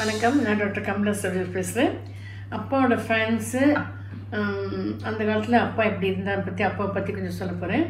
வணக்கம் நான் doctor Kamala service பேசுகிறேன் அப்பாவோட ஃபேன்ஸு அந்த காலத்தில் அப்பா எப்படி இருந்தார் பற்றி அப்பாவை பற்றி கொஞ்சம் சொல்ல போகிறேன்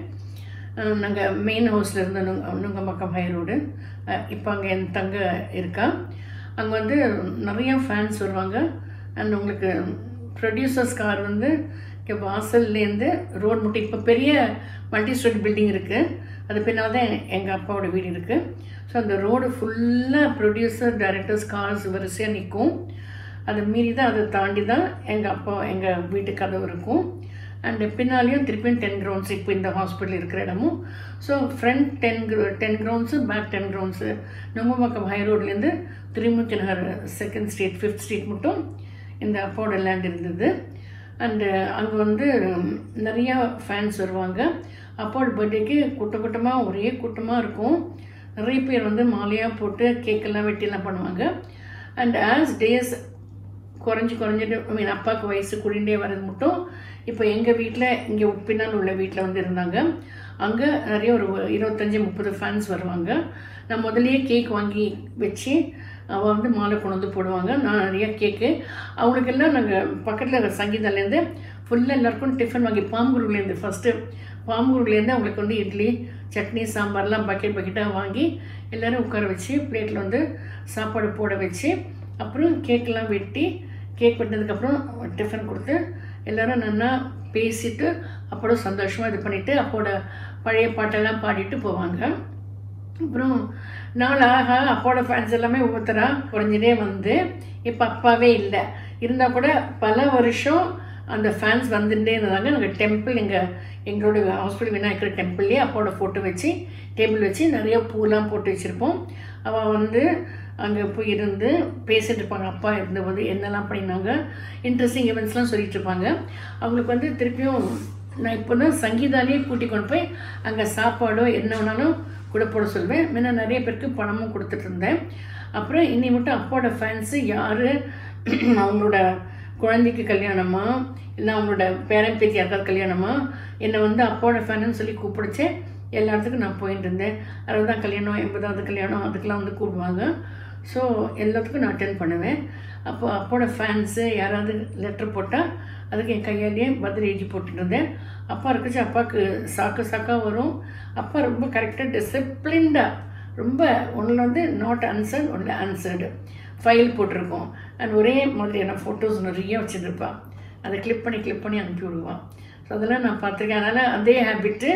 நாங்கள் மெயின் ஹவுஸில் இருந்த நுங்க நுங்கம்பாக்கம் ஹை ரோடு இப்போ அங்கே என் தங்க இருக்கா அங்கே வந்து நிறையா ஃபேன்ஸ் வருவாங்க அண்ட் உங்களுக்கு ப்ரொடியூசர்ஸ் கார் வந்து இங்கே வாசல்லேருந்து ரோடு மட்டும் இப்போ பெரிய மல்டி ஸ்டோரி பில்டிங் இருக்குது அது பின்னால் தான் எங்கள் அப்பாவோட வீடு இருக்குது ஸோ அந்த ரோடு ஃபுல்லாக ப்ரொடியூசர் டைரக்டர்ஸ் கார்ஸ் வரிசையாக நிற்கும் அதை மீறி தான் அதை தாண்டி தான் எங்கள் அப்பா எங்கள் வீட்டு கதவு இருக்கும் அண்டு பின்னாலேயும் திருப்பியும் டென் கிரவுண்ட்ஸ் இப்போ இந்த ஹாஸ்பிட்டல் இருக்கிற இடமும் so front ten ten grounds back ten grounds Nungambakkam high ரோட்லேருந்து Thirumurthy Nagar second street fifth street மட்டும் இந்த அப்பாவோட லேண்ட் இருந்தது அண்டு அங்கே வந்து நிறையா ஃபேன்ஸ் வருவாங்க அப்பாவோட பர்த்டேக்கு கூட்ட கூட்டமாக ஒரே கூட்டமாக இருக்கும் நிறைய பேர் வந்து மாலையாக போட்டு கேக்கெல்லாம் வெட்டிலாம் பண்ணுவாங்க அண்ட் ஆஸ் டேஸ் குறைஞ்சி குறைஞ்சிட்டு ஐ மீன் அப்பாவுக்கு வயசு கூடிண்டே வர்றது மட்டும் இப்போ எங்கள் வீட்டில் இங்கே பின்னால் உள்ள வீட்டில் வந்து இருந்தாங்க அங்கே நிறைய ஒரு இருபத்தஞ்சி முப்பது ஃபேன்ஸ் வருவாங்க நான் முதலியே கேக் வாங்கி வச்சு அவள் வந்து மாலை கொண்டு வந்து போடுவாங்க நான் நிறைய கேக்கு அவங்களுக்கெல்லாம் நாங்கள் பக்கத்தில் சங்கீதாலேருந்து ஃபுல்லாக எல்லாருக்கும் டிஃபன் வாங்கி பாம்பூர்லேருந்து ஃபஸ்ட்டு பாம்பூர்லேருந்து அவங்களுக்கு வந்து இட்லி சட்னி சாம்பார்லாம் பக்கெட் பக்கெட்டாக வாங்கி எல்லோரும் உட்கார வச்சு பிளேட்டில் வந்து சாப்பாடு போட வச்சு அப்புறம் கேக்கெலாம் வெட்டி கேக் வெட்டினதுக்கப்புறம் டிஃபன் கொடுத்து எல்லோரும் நல்லா பேசிட்டு அப்போட சந்தோஷமாக இது பண்ணிவிட்டு அப்போட பழைய பாட்டெல்லாம் பாடிட்டு போவாங்க அப்புறம் நாள் ஆக அப்பாவோட ஃபேன்ஸ் எல்லாமே ஒவ்வொருத்தராக குறைஞ்சிட்டே வந்து இப்போ அப்பாவே இல்லை இருந்தால் கூட பல வருஷம் அந்த ஃபேன்ஸ் வந்துட்டே இருந்தாங்க நாங்கள் டெம்பிள் எங்கள் எங்களோட ஹாஸ்பிட்டல் விநாயகர் டெம்பிள்லேயே அப்பாவோட ஃபோட்டோ வச்சு டேபிள் வச்சு நிறைய பூலாம் போட்டு வச்சுருப்போம் அவள் வந்து அங்கே போய் இருந்து பேசிகிட்டு இருப்பாங்க அப்பா இருந்தபோது என்னெல்லாம் பண்ணினாங்க இன்ட்ரெஸ்டிங் ஈவெண்ட்ஸ்லாம் சொல்லிட்டு இருப்பாங்க அவங்களுக்கு வந்து திருப்பியும் நான் இப்போ தான் சங்கீதாலேயே கூட்டி கொண்டு போய் அங்கே சாப்பாடோ என்ன வேணாலும் கூட போட சொல்வேன் முன்ன நிறைய பேருக்கு பணமும் கொடுத்துட்டு இருந்தேன் அப்புறம் இன்னி மட்டும் அப்பாவோட ஃபேன்ஸு யார் அவங்களோட குழந்தைக்கு கல்யாணமா இல்லை அவங்களோட பேரன் பேத்தி யாருக்காவது கல்யாணமா என்னை வந்து அப்பாவோட ஃபேனுன்னு சொல்லி கூப்பிடுச்சு எல்லா இடத்துக்கும் நான் போயிட்டு இருந்தேன் அறுபதாம் கல்யாணம் எண்பதாவது கல்யாணம் அதுக்கெலாம் வந்து கூப்பிடுவாங்க ஸோ எல்லாத்துக்கும் நான் அட்டென்ட் பண்ணுவேன் அப்போ அப்போட ஃபேன்ஸு யாராவது லெட்டர் போட்டால் அதுக்கு என் கையாலேயே பதில் எழுதி போட்டுட்டு இருந்தேன் அப்பா இருக்குச்சு அப்பாவுக்கு சாக்கு சாக்காக வரும் அப்பா ரொம்ப கரெக்டாக டிசிப்ளின்டாக ரொம்ப ஒன்றில் வந்து நாட் ஆன்சர்ட் ஒன்றில் ஆன்சர்டு ஃபைல் போட்டிருக்கோம் அண்ட் ஒரே மாதிரியான ஃபோட்டோஸ் நிறைய வச்சுருப்பான் அதை கிளிப் பண்ணி கிளிப் பண்ணி அனுப்பி விடுவான் ஸோ அதெல்லாம் நான் பார்த்துருக்கேன் அதனால் அதே ஹேபிட்டு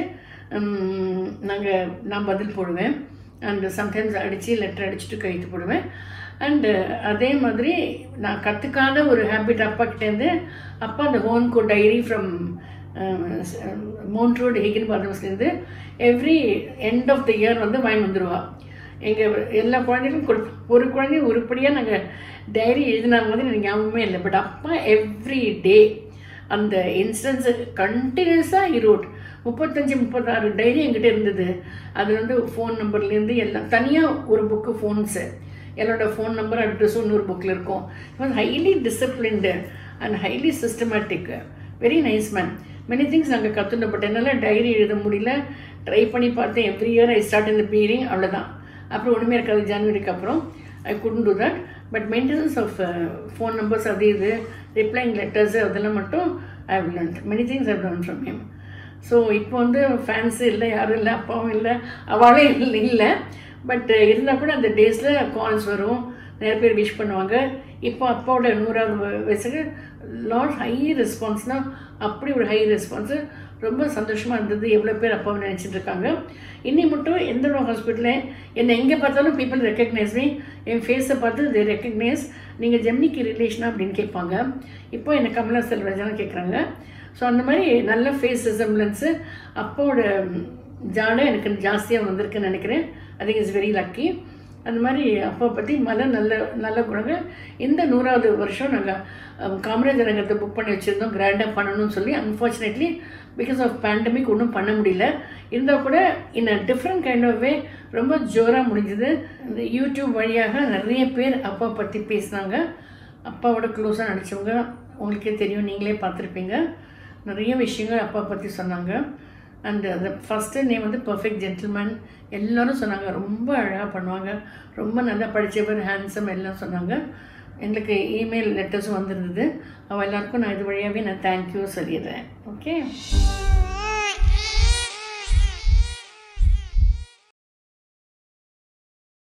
நாங்கள் நான் பதில் போடுவேன் அண்டு சம்டைம்ஸ் அடித்து லெட்டர் அடிச்சுட்டு கைத்து போடுவேன் அண்டு அதே மாதிரி நான் கற்றுக்காத ஒரு ஹேபிட் அப்பா கிட்டேருந்து அப்பா அந்த ஹோன் கோ டைரி ஃப்ரம் மவுண்ட் ரோடு ஹெகின் பாத்ரூம்ஸ்லேருந்து every end of the year வந்து வாங்கி வந்துடுவா எங்கள் எல்லா குழந்தைகளும் கொடு ஒரு குழந்தையும் உருப்படியாக நாங்கள் டைரி எழுதின மாதிரி எனக்கு ஞாபகமே இல்லை பட் அப்பா எவ்ரி டே அந்த இன்ஸ்டன்ஸு கண்டினியூஸாக ஈரோட் முப்பத்தஞ்சு முப்பத்தாறு டைரி என்கிட்ட இருந்தது அது வந்து ஃபோன் நம்பர்லேருந்து எல்லாம் தனியாக ஒரு புக்கு ஃபோன்ஸு என்னோட ஃபோன் நம்பர் அட்ரஸும் இன்னொரு புக்கில் இருக்கும் it was highly disciplined and highly systematic very nice man many things நாங்கள் கற்றுண்டோம் பட் என்னால் டைரி எழுத முடியல ட்ரை பண்ணி பார்த்தேன் எவ்ரி இயர் ஐ ஸ்டார்ட் இந்த பீரிங் அவ்வளோதான் அப்புறம் ஒன்றுமே இருக்காது ஜனவரிக்கு அப்புறம் I couldn't do that but maintenance of phone numbers அது இது ரிப்ளைங் லெட்டர்ஸு அதெல்லாம் மட்டும் I have learn many things I've learn from him so இப்போ வந்து ஃபேன்ஸு இல்லை யாரும் இல்லை அப்பாவும் இல்லை அவளே இல்லை இல்லை பட் இருந்தால் கூட அந்த டேஸில் கால்ஸ் வரும் நிறைய பேர் விஷ் பண்ணுவாங்க இப்போ அப்பாவோட நூறாவது வயசுக்கு லாட் ஹை ரெஸ்பான்ஸ்னால் அப்படி ஒரு ஹை ரெஸ்பான்ஸு ரொம்ப சந்தோஷமாக இருந்தது எவ்வளோ பேர் அப்பாவை நினச்சிட்டு இருக்காங்க இன்னி மட்டும் எந்த ஒரு ஹாஸ்பிட்டலில் என்னை எங்கே பார்த்தாலும் பீப்புள் ரெக்கக்னைஸ் மீ என் ஃபேஸை பார்த்து தே ரெக்கக்னைஸ் நீங்கள் ஜெம்னிக்கு ரிலேஷனா அப்படின்னு கேட்பாங்க இப்போ என்னை கமலா செல்வராஜான்னு கேட்குறாங்க ஸோ அந்த மாதிரி நல்ல ஃபேஸ் ரிசம்பிளன்ஸு அப்போட ஜாடை எனக்கு ஜாஸ்தியாக வந்திருக்குன்னு நினைக்கிறேன் I think is very lucky அந்த மாதிரி அப்பா பற்றி மல நல்ல நல்ல குணங்கள் இந்த நூறாவது வருஷம் நாங்கள் காமராஜர் நகரத்தை புக் பண்ணி வச்சுருந்தோம் கிராண்டாக பண்ணணும்னு சொல்லி அன்ஃபார்ச்சுனேட்லி பிகாஸ் ஆஃப் பேண்டமிக் ஒன்றும் பண்ண முடியல இருந்தால் கூட in a different kind of way ரொம்ப ஜோராக முடிஞ்சது இந்த யூடியூப் வழியாக நிறைய பேர் அப்பா பற்றி பேசினாங்க அப்பாவோட க்ளோஸாக நடித்தவங்க உங்களுக்கே தெரியும் நீங்களே பார்த்துருப்பீங்க நிறைய விஷயங்கள் அப்பா பற்றி சொன்னாங்க அண்ட் அந்த ஃபஸ்ட்டு நேம் வந்து பர்ஃபெக்ட் ஜென்டில்மேன் எல்லாரும் சொன்னாங்க ரொம்ப அழகாக பண்ணுவாங்க ரொம்ப நல்லா படித்தவர் ஹேண்ட்ஸம் எல்லாம் சொன்னாங்க எங்களுக்கு இமெயில் லெட்டர்ஸும் வந்திருந்தது அவள் எல்லாருக்கும் நான் இது வழியாகவே நான் தேங்க்யூ சொல்லிடுறேன் ஓகே